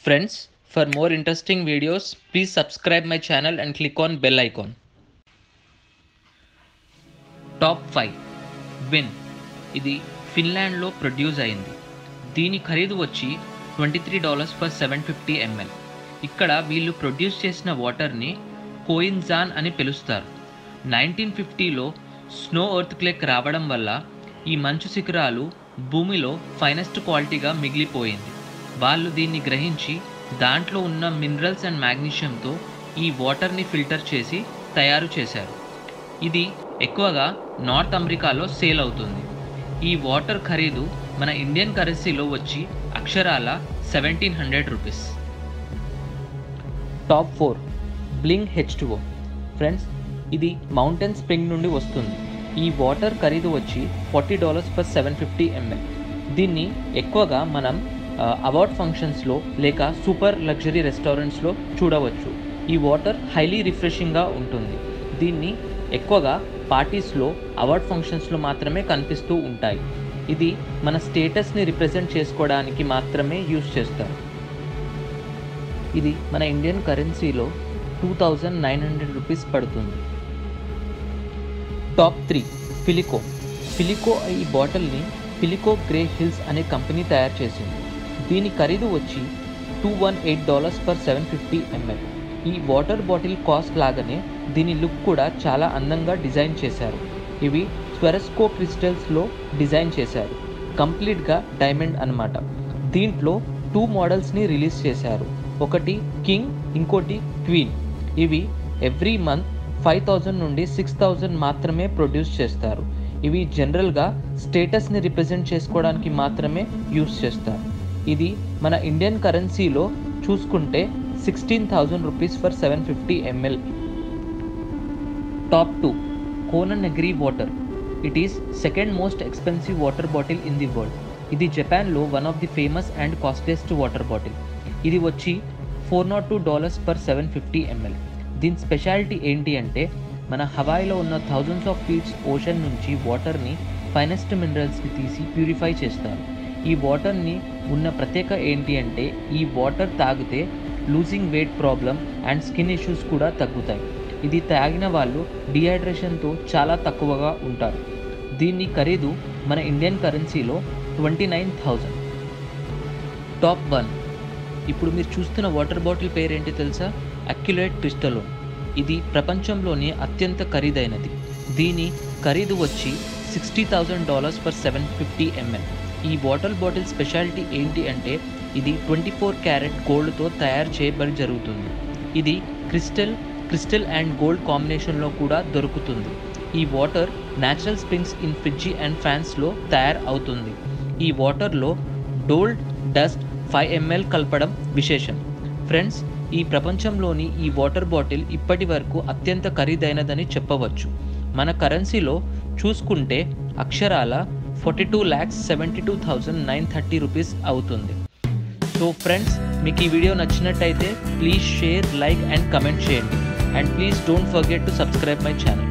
Friends, for more interesting videos, please subscribe my channel and click on bell icon. Top five Veen ఇది ఫిన్లాండ్లో produce అయింది దీని ఖరీదు వచ్చి twenty three dollars per seven fifty ML ఇక్కడ వీళ్ళు produce చేసిన వాటర్ని కోయిన్జాన్ అని పిలుస్తారు నైన్టీన్ ఫిఫ్టీలో స్నో ఎర్త్ క్లేక్ రావడం వల్ల ఈ మంచు శిఖరాలు భూమిలో ఫైనెస్ట్ క్వాలిటీగా మిగిలిపోయింది వాళ్ళు దీన్ని గ్రహించి దాంట్లో ఉన్న మినరల్స్ అండ్ మ్యాగ్నీషియంతో ఈ వాటర్ని ఫిల్టర్ చేసి తయారు చేశారు ఇది ఎక్కువగా నార్త్ అమెరికాలో సేల్ అవుతుంది ఈ వాటర్ ఖరీదు మన ఇండియన్ కరెన్సీలో వచ్చి అక్షరాల seventeen hundred rupees top four Bling H two O friends ఇది మౌంటైన్ స్ప్రింగ్ నుండి వస్తుంది ఈ వాటర్ ఖరీదు వచ్చి forty dollars per seven fifty ML దీన్ని ఎక్కువగా మనం అవార్డ్ ఫంక్షన్స్లో లేక సూపర్ లగ్జరీ రెస్టారెంట్స్లో చూడవచ్చు ఈ వాటర్ హైలీ రిఫ్రెషింగ్గా ఉంటుంది దీన్ని ఎక్కువగా పార్టీస్లో అవార్డ్ ఫంక్షన్స్లో మాత్రమే కనిపిస్తూ ఉంటాయి ఇది మన స్టేటస్ని రిప్రజెంట్ చేసుకోవడానికి మాత్రమే యూజ్ చేస్తారు ఇది మన ఇండియన్ కరెన్సీలో two thousand nine hundred rupees పడుతుంది టాప్ త్రీ ఫిలికో ఫిలికో ఈ బాటిల్ని ఫిలికో గ్రే హిల్స్ అనే కంపెనీ తయారు చేసింది దీని ఖరీదు వచ్చి two one eight dollars per seven fifty ML ఈ వాటర్ బాటిల్ కాస్ట్ లాగానే దీని లుక్ కూడా చాలా అందంగా డిజైన్ చేశారు ఇవి స్వెరస్కో క్రిస్టల్స్లో డిజైన్ చేశారు కంప్లీట్గా డైమండ్ అనమాట దీంట్లో టూ మోడల్స్ని రిలీజ్ చేశారు ఒకటి కింగ్ ఇంకోటి క్వీన్ ఇవి ఎవ్రీ మంత్ ఫైవ్ థౌజండ్ నుండి సిక్స్ థౌజండ్ మాత్రమే ప్రొడ్యూస్ చేస్తారు ఇవి జనరల్గా స్టేటస్ని రిప్రజెంట్ చేసుకోవడానికి మాత్రమే యూస్ చేస్తారు ఇది మన ఇండియన్ కరెన్సీలో చూసుకుంటే sixteen thousand rupees for seven fifty ML top two Kona Nigari water it is second most expensive water bottle in the world ఇది జపాన్లో one of the famous and costliest water bottle ఇది వచ్చి four naught two dollars per seven fifty ML దీని speciality ఏంటి అంటే మన హవాయిలో ఉన్న thousands of feets ocean నుంచి వాటర్ని ఫైనెస్ట్ మినరల్స్ని తీసి ప్యూరిఫై చేస్తారు ఈ వాటర్ని ఉన్న ప్రత్యేక ఏంటి అంటే ఈ వాటర్ తాగితే losing weight problem and skin issues కూడా తగ్గుతాయి ఇది తాగిన వాళ్ళు డిహైడ్రేషన్తో చాలా తక్కువగా ఉంటారు దీని ఖరీదు మన ఇండియన్ కరెన్సీలో twenty nine thousand top one ఇప్పుడు మీరు చూస్తున్న వాటర్ బాటిల్ పేరేంటి తెలుసా అక్యులేట్ క్రిస్టలోన్ ఇది ప్రపంచంలోనే అత్యంత ఖరీదైనది దీని ఖరీదు వచ్చి sixty thousand dollars per seven fifty ML ఈ వాటర్ బాటిల్ స్పెషాలిటీ ఏంటి అంటే ఇది ట్వంటీ ఫోర్ క్యారెట్ గోల్డ్తో తయారు చేయబడి జరుగుతుంది ఇది క్రిస్టల్ క్రిస్టల్ అండ్ గోల్డ్ కాంబినేషన్లో కూడా దొరుకుతుంది ఈ water natural springs in Fiji and ఫ్యాన్స్లో తయారు అవుతుంది ఈ వాటర్లో డోల్డ్ డస్ట్ ఫైవ్ ఎంఎల్ కలపడం విశేషం ఫ్రెండ్స్ ఈ ప్రపంచంలోని ఈ వాటర్ బాటిల్ ఇప్పటి వరకు అత్యంత ఖరీదైనదని చెప్పవచ్చు మన కరెన్సీలో చూసుకుంటే అక్షరాల forty two lakhs seventy two thousand nine thirty rupees అవుతుంది సో ఫ్రెండ్స్ మీకు ఈ వీడియో నచ్చినట్టయితే please share like and comment చేయండి and please don't forget to subscribe my channel